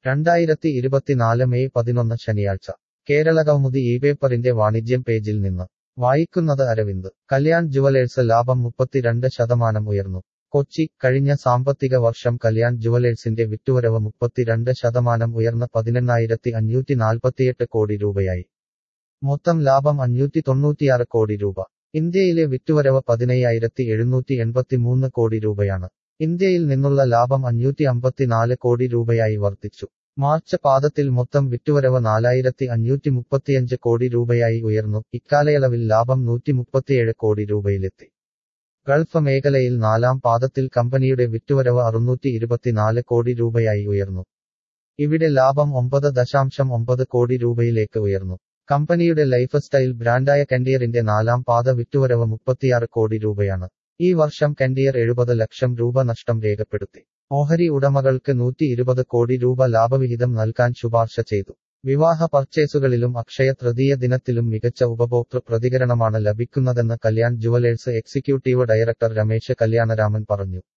രണ്ടായിരത്തി ഇരുപത്തിനാല് മെയ് പതിനൊന്ന് ശനിയാഴ്ച കേരള കൗമുദി ഈ പേപ്പറിന്റെ വാണിജ്യം പേജിൽ നിന്ന് വായിക്കുന്നത് അരവിന്ദ് കല്യാൺ ജുവലേഴ്സ് ലാഭം മുപ്പത്തിരണ്ട് ശതമാനം ഉയർന്നു കൊച്ചി കഴിഞ്ഞ സാമ്പത്തിക വർഷം കല്യാൺ ജുവലേഴ്സിന്റെ വിറ്റുവരവ് മുപ്പത്തിരണ്ട് ശതമാനം ഉയർന്ന് പതിനെണ്ണായിരത്തി അഞ്ഞൂറ്റി നാൽപ്പത്തിയെട്ട് കോടി രൂപയായി മൊത്തം ലാഭം അഞ്ഞൂറ്റി തൊണ്ണൂറ്റിയാറ് കോടി രൂപ ഇന്ത്യയിലെ വിറ്റുവരവ് പതിനയ്യായിരത്തി എഴുന്നൂറ്റി എൺപത്തിമൂന്ന് കോടി രൂപയാണ് ഇന്ത്യയിൽ നിന്നുള്ള ലാഭം അഞ്ഞൂറ്റി അമ്പത്തിനാല് കോടി രൂപയായി വർദ്ധിച്ചു മാർച്ച് പാദത്തിൽ മൊത്തം വിറ്റുവരവ് നാലായിരത്തി അഞ്ഞൂറ്റി മുപ്പത്തിയഞ്ച് കോടി രൂപയായി ഉയർന്നു ഇക്കാലയളവിൽ ലാഭം നൂറ്റി മുപ്പത്തിയേഴ് കോടി രൂപയിലെത്തി ഗൾഫ് മേഖലയിൽ നാലാം പാദത്തിൽ കമ്പനിയുടെ വിറ്റുവരവ് അറുന്നൂറ്റി ഇരുപത്തിനാല് കോടി രൂപയായി ഉയർന്നു ഇവിടെ ലാഭം ഒമ്പത് ദശാംശം ഒമ്പത് കോടി രൂപയിലേക്ക് ഉയർന്നു കമ്പനിയുടെ ലൈഫ് സ്റ്റൈൽ ബ്രാൻഡായ കൻഡിയറിന്റെ നാലാം പാത വിറ്റുവരവ് മുപ്പത്തിയാറ് കോടി രൂപയാണ് ഈ വർഷം കൻഡിയർ എഴുപത് ലക്ഷം രൂപ നഷ്ടം രേഖപ്പെടുത്തി ഓഹരി ഉടമകൾക്ക് നൂറ്റി ഇരുപത് കോടി രൂപ ലാഭവിഹിതം നൽകാൻ ശുപാർശ ചെയ്തു വിവാഹ പർച്ചേസുകളിലും അക്ഷയ തൃതീയ ദിനത്തിലും മികച്ച ഉപഭോക്തൃ പ്രതികരണമാണ് ലഭിക്കുന്നതെന്ന് Kalyan jewellers executive director Ramesh Kalyanaraman പറഞ്ഞു